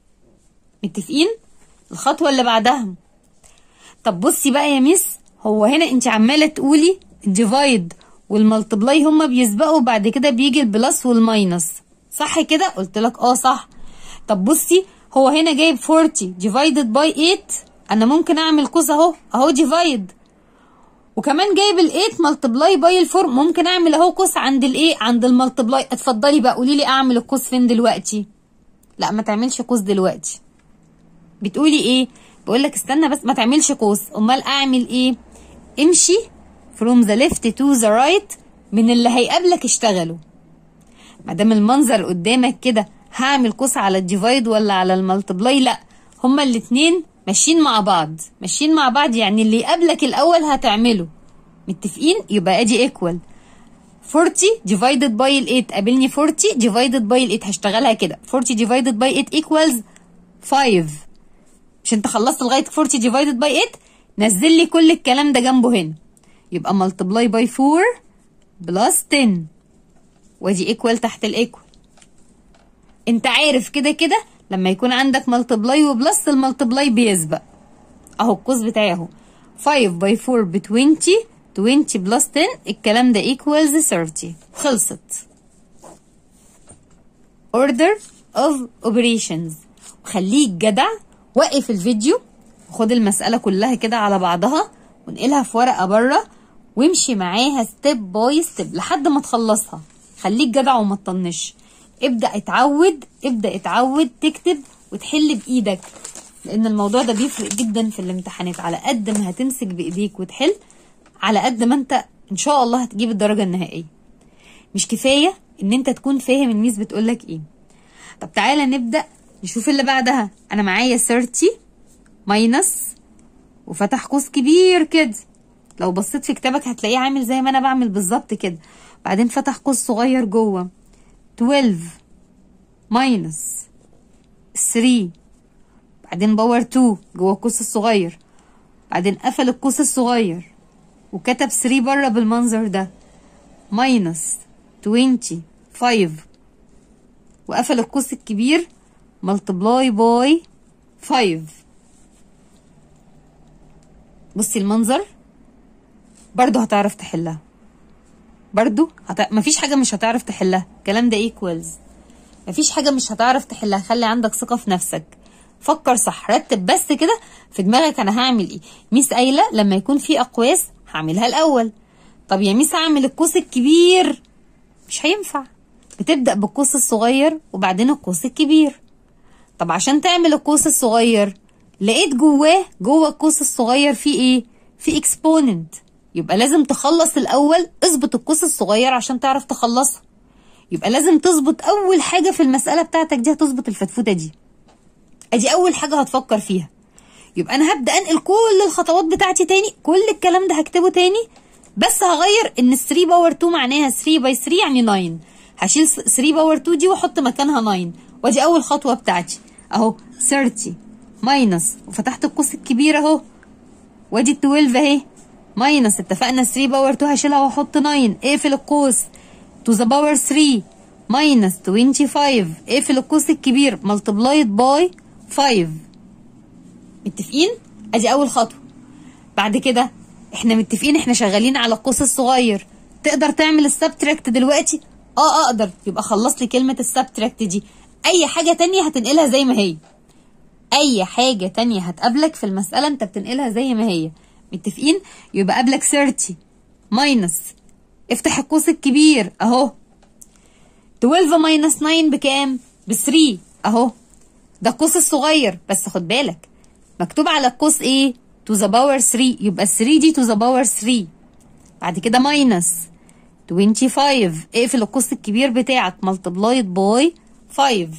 متفقين الخطوه اللي بعدها طب بصي بقى يا ميس هو هنا انت عماله تقولي الديفايد والملتبلاي هما بيسبقوا بعد كده بيجي البلس والماينس صح كده قلت لك اه صح طب بصي هو هنا جايب 40 divided by 8 انا ممكن اعمل قوس اهو اهو ديفايد وكمان جايب ال 8 ملتبلاي باي ال 4 ممكن اعمل اهو قوس عند الايه عند الملتبلاي اتفضلي بقى قولي لي اعمل القوس فين دلوقتي لا ما تعملش قوس دلوقتي بتقولي ايه بقول لك استنى بس ما تعملش قوس امال اعمل ايه امشي from the left to the right من اللي هيقابلك اشتغلوا ما دام المنظر قدامك كده هعمل قوس على الديفايد ولا على الملتبلاي لا هما الاتنين ماشيين مع بعض ماشيين مع بعض يعني اللي يقابلك الاول هتعمله متفقين يبقى ادي ايكوال 40 divided by ال 8 قابلني 40 divided by ال 8 هشتغلها كده 40 divided by 8 equals 5 مش انت خلصت لغايه 40 divided by 8 نزل لي كل الكلام ده جنبه هنا يبقى multiply by 4 بلس 10 وادي equal تحت الايكوال انت عارف كده كده لما يكون عندك ملتبلاي وبلس الملتبلاي بيسبق اهو القوس بتاعي اهو 5 باي 4 ب 20 20 بلس 10 الكلام ده equals 30 خلصت order of operations خليك جدع وقف الفيديو وخد المسألة كلها كده على بعضها ونقلها في ورقة بره وامشي معاها ستيب باي ستيب لحد ما تخلصها خليك جدع وما تطنش ابدأ اتعود ابدأ اتعود تكتب وتحل بإيدك لأن الموضوع ده بيفرق جدا في الامتحانات على قد ما هتمسك بإيديك وتحل على قد ما انت ان شاء الله هتجيب الدرجة النهائية مش كفاية ان انت تكون فاهم الميس بتقولك ايه طب تعالى نبدأ نشوف اللي بعدها انا معايا 30 ماينس وفتح قوس كبير كده لو بصيت في كتابك هتلاقيه عامل زي ما انا بعمل بالظبط كده بعدين فتح قوس صغير جوه 12 ماينس 3 بعدين باور 2 جوه القوس الصغير بعدين قفل القوس الصغير وكتب 3 بره بالمنظر ده ماينس 25 وقفل القوس الكبير ملتبلاي باي 5 بصي المنظر برضو هتعرف تحلها برضو هت... مفيش حاجة مش هتعرف تحلها الكلام ده ايكوالز مفيش حاجة مش هتعرف تحلها خلي عندك ثقة في نفسك فكر صح رتب بس كده في دماغك انا هعمل ايه ميس قايله لما يكون في اقواس هعملها الاول طب يا ميس هعمل القوس الكبير مش هينفع بتبدا بالقوس الصغير وبعدين القوس الكبير طب عشان تعمل القوس الصغير لقيت جواه جوه القوس الصغير في ايه في اكسبوننت يبقى لازم تخلص الاول اظبط القوس الصغير عشان تعرف تخلصها يبقى لازم تظبط اول حاجه في المساله بتاعتك دي هتظبط الفتفوته دي ادي اول حاجه هتفكر فيها يبقى انا هبدا انقل كل الخطوات بتاعتي تاني كل الكلام ده هكتبه تاني بس هغير ان 3 باور 2 معناها 3 باي 3 يعني 9 هشيل 3 باور 2 دي واحط مكانها 9 وادي اول خطوه بتاعتي اهو 30 ماينس وفتحت القوس الكبير اهو وادي 12 اهي ماينس اتفقنا 3 باور 2 هشيلها واحط 9 اقفل القوس تو ذا باور 3 ماينس 25 اقفل القوس الكبير ملتبلايد باي 5 متفقين ادي اول خطوه بعد كده احنا متفقين احنا شغالين على القوس الصغير تقدر تعمل السبتراكت دلوقتي اه اقدر يبقى خلص لي كلمه السبتراكت دي اي حاجه تانية هتنقلها زي ما هي اي حاجه تانية هتقابلك في المساله انت بتنقلها زي ما هي متفقين يبقى قابلك 30 ماينس افتح القوس الكبير اهو 12 ماينس 9 بكام ب 3 اهو ده القوس الصغير بس خد بالك مكتوب على القوس ايه to the power 3 يبقى 3 دي to the power 3 بعد كده ماينس 25 اقفل القوس الكبير بتاعك multiplied باي 5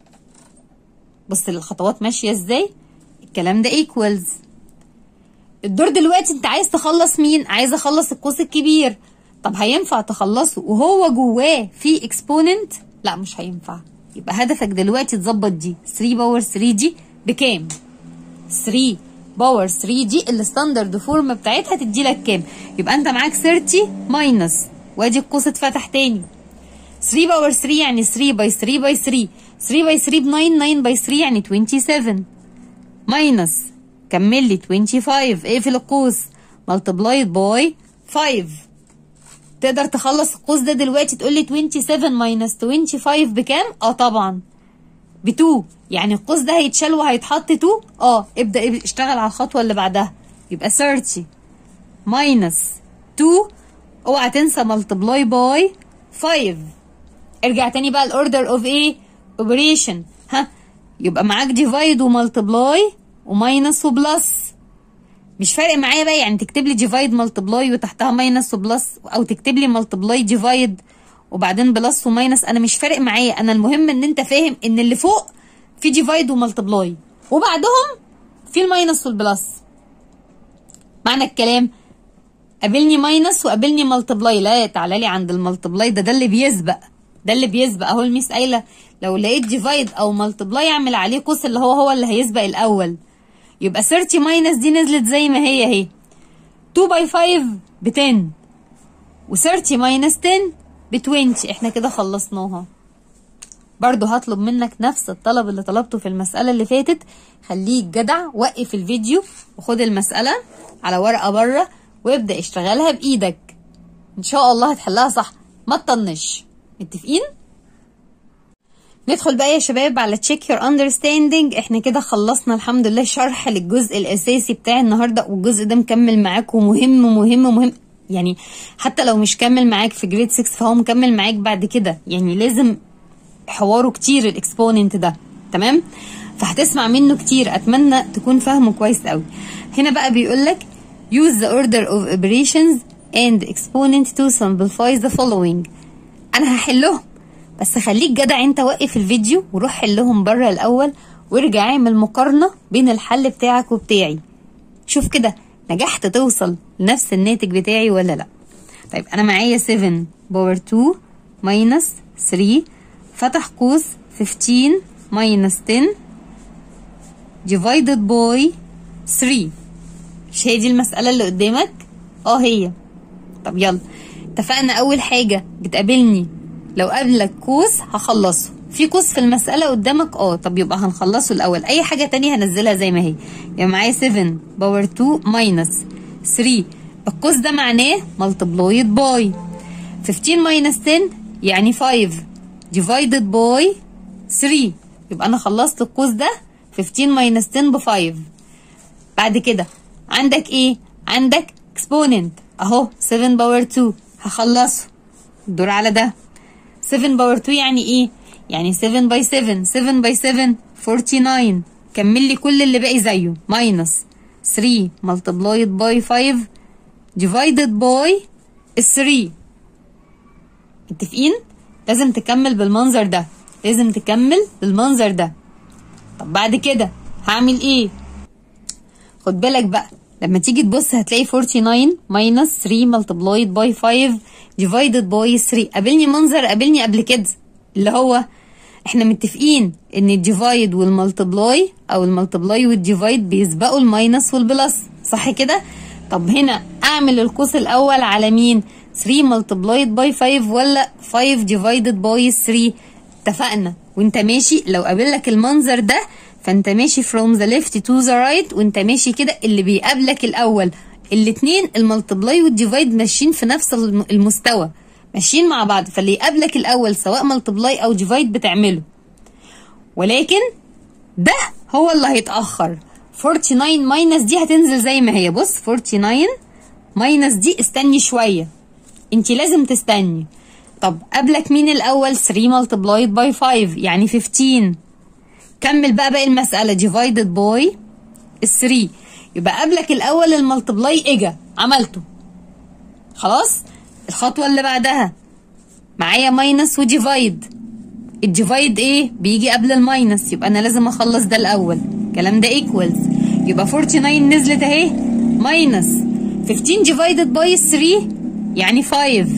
بص الخطوات ماشيه ازاي الكلام ده equals الدور دلوقتي انت عايز تخلص مين عايز اخلص القوس الكبير طب هينفع تخلصه وهو جواه في اكسبوننت لا مش هينفع يبقى هدفك دلوقتي تظبط دي 3 باور 3 دي بكام 3 باور 3 دي الستاندرد فورم بتاعتها تدي لك كام يبقى انت معاك 30 ماينس وادي القوس اتفتح تاني 3 باور 3 يعني 3 باي 3 باي 3 3 باي 3 ب 9 9 باي 3 يعني 27 ماينس كمل لي 25 اقفل القوس ملتبلايد باي 5 تقدر تخلص القوس ده دلوقتي تقول لي 27 ماينس 25 بكام اه طبعا ب 2 يعني القوس ده هيتشال وهيتحط 2 اه ابدا اشتغل على الخطوه اللي بعدها يبقى 30 ماينس 2 اوعى تنسى ملتبلاي باي 5 ارجع تاني بقى الاوردر اوف ايه اوبريشن ها يبقى معاك ديفايد وملتبلاي وماينس وبلس مش فارق معايا بقى يعني تكتب لي ديفايد ملتبلاي وتحتها ماينس وبلس او تكتب لي ملتبلاي ديفايد وبعدين بلس وماينس انا مش فارق معايا انا المهم ان انت فاهم ان اللي فوق في ديفايد وملتبلاي وبعدهم في الماينس والبلس معنى الكلام قابلني ماينس وقابلني ملتبلاي لا تعالى لي عند الملتبلاي ده ده اللي بيسبق ده اللي بيسبق اهو الميس قايله لو لقيت ديفايد او ملتبلاي اعمل عليه قوس اللي هو هو اللي هيسبق الاول يبقى 30 ماينس دي نزلت زي ما هي اهي 2 باي 5 ب 10 و30 ماينس 10 ب 20 احنا كده خلصناها برضو هطلب منك نفس الطلب اللي طلبته في المسألة اللي فاتت خليك جدع وقف الفيديو وخد المسألة على ورقة بره وابدأ اشتغلها بإيدك إن شاء الله هتحلها صح ما تطنش متفقين؟ ندخل بقى يا شباب على تشيك يور اندرستاندينج احنا كده خلصنا الحمد لله شرح للجزء الاساسي بتاع النهارده والجزء ده مكمل معاكم مهم مهم مهم يعني حتى لو مش كمل معاك في جريد 6 فهو مكمل معاك بعد كده يعني لازم حواره كتير الاكسبوننت ده تمام فهتسمع منه كتير اتمنى تكون فاهمه كويس قوي هنا بقى بيقول لك use the order of operations and exponent to simplify the following انا هحلهم بس خليك جدع انت وقف الفيديو وروح حلهم بره الاول وارجع اعمل مقارنه بين الحل بتاعك وبتاعي شوف كده نجحت توصل لنفس الناتج بتاعي ولا لا طيب انا معايا 7 باور 2 ماينس 3 فتح قوس 15 minus 10 divided by 3 مش هي دي المسألة اللي قدامك؟ اه هي طب يلا اتفقنا أول حاجة بتقابلني لو قابلك قوس هخلصه في قوس في المسألة قدامك اه طب يبقى هنخلصه الأول أي حاجة تانية هنزلها زي ما هي يبقى معايا 7 باور 2 minus 3 القوس ده معناه multiplied by 15 minus 10 يعني 5 divided by 3 يبقى أنا خلصت القوس ده 15 minus 10 ب 5 بعد كده عندك ايه عندك exponent اهو 7 باور 2 هخلصه الدور على ده 7 باور 2 يعني ايه يعني 7 باي 7 7 باي 7 49 كمل لي كل اللي باقي زيه minus 3 multiplied by 5 divided by 3 متفقين لازم تكمل بالمنظر ده لازم تكمل بالمنظر ده طب بعد كده هعمل ايه خد بالك بقى لما تيجي تبص هتلاقي 49 minus 3 multiplied by 5 divided by 3 قابلني منظر قابلني قبل كده اللي هو احنا متفقين ان الديفايد والمالتبلاي او المالتبلاي والديفايد بيسبقوا الماينس والبلس صح كده طب هنا اعمل القوس الاول على مين 3 multiplied by 5 ولا 5 divided by 3 اتفقنا وانت ماشي لو قابلك المنظر ده فانت ماشي from the left to the right وانت ماشي كده اللي بيقابلك الاول الاتنين الملتبلاي والديفايد ماشيين في نفس الم- المستوى ماشيين مع بعض فاللي يقابلك الاول سواء ملتبلاي او ديفايد بتعمله ولكن ده هو اللي هيتاخر 49 ماينس دي هتنزل زي ما هي بص 49 ماينس دي استني شويه انت لازم تستني طب قبلك مين الاول 3 multiplied by 5 يعني 15 كمل بقى باقي المسألة divided by 3 يبقى قبلك الأول الملتبلاي إجا عملته خلاص الخطوة اللي بعدها معايا ماينس وديفايد الديفايد ايه بيجي قبل الماينس يبقى انا لازم اخلص ده الاول الكلام ده ايكوالز يبقى 49 نزلت اهي ماينس 15 ديفايدد باي 3 يعني 5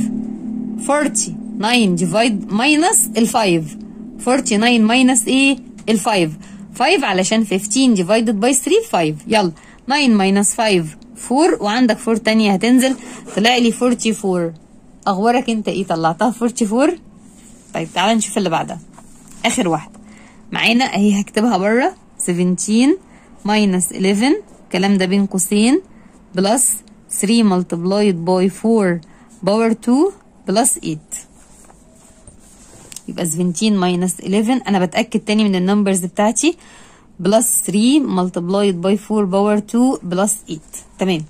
49 ديفايد ماينس ال 5 49 ماينس ايه ال 5 5 علشان 15 ديفايدد باي 3 5 يلا 9 ماينس 5 4 وعندك 4 تانية هتنزل طلع لي 44 اخبارك انت ايه طلعتها 44 طيب تعالى نشوف اللي بعدها اخر واحده معانا اهي هكتبها بره 17 ماينس 11 الكلام ده بين قوسين بلس 3 multiplied by 4 باور 2 بلس 8 يبقى 17 ماينس 11 انا بتاكد تاني من النمبرز بتاعتي بلس 3 multiplied by 4 باور 2 بلس 8 تمام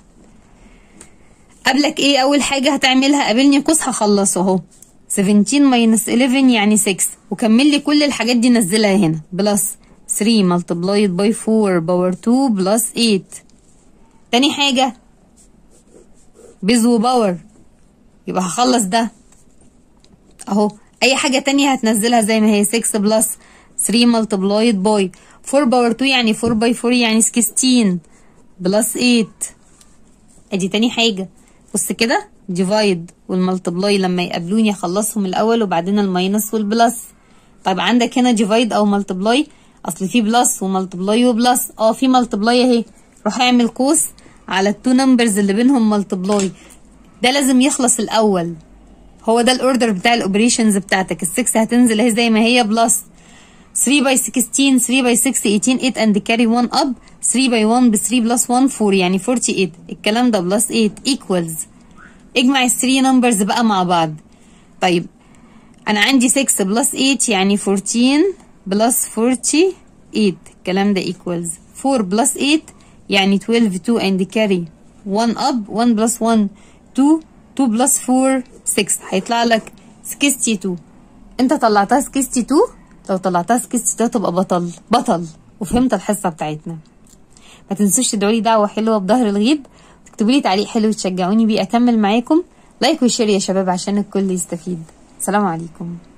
قبلك ايه اول حاجه هتعملها قابلني قوس هخلصه اهو 17 ماينس 11 يعني 6 وكمل لي كل الحاجات دي نزلها هنا بلس 3 multiplied by 4 باور 2 بلس 8 تاني حاجه بيز وباور يبقى هخلص ده اهو اي حاجه تانية هتنزلها زي ما هي 6 بلس 3 multiplied by 4 باور 2 يعني 4 باي 4 يعني 16 بلس 8 ادي تاني حاجه بص كده ديفايد والملتبلاي لما يقابلوني اخلصهم الاول وبعدين الماينس والبلس طيب عندك هنا ديفايد او ملتبلاي اصل في بلس وملتبلاي وبلس اه في ملتبلاي اهي روح اعمل قوس على التو نمبرز اللي بينهم ملتبلاي ده لازم يخلص الاول هو ده الاوردر بتاع الاوبريشنز بتاعتك ال6 هتنزل اهي زي ما هي بلس 3 باي 16 3 باي 6 18 8 اند كاري 1 اب 3 باي 1 ب 3 بلس 1 4 يعني 48 الكلام ده بلس 8 ايكوالز اجمع ال 3 نمبرز بقى مع بعض طيب انا عندي 6 بلس 8 يعني 14 بلس 48 الكلام ده equals 4 بلس 8 يعني 12 2 and carry 1 up 1 بلس 1 2 2 بلس 4 6 هيطلع لك 62 انت طلعتها 62 لو طلعتها 62 تبقى بطل بطل وفهمت الحصه بتاعتنا ما تنسوش تدعوا لي دعوه حلوه بظهر الغيب تكتبوا لي تعليق حلو تشجعوني بيه اكمل معاكم لايك وشير يا شباب عشان الكل يستفيد سلام عليكم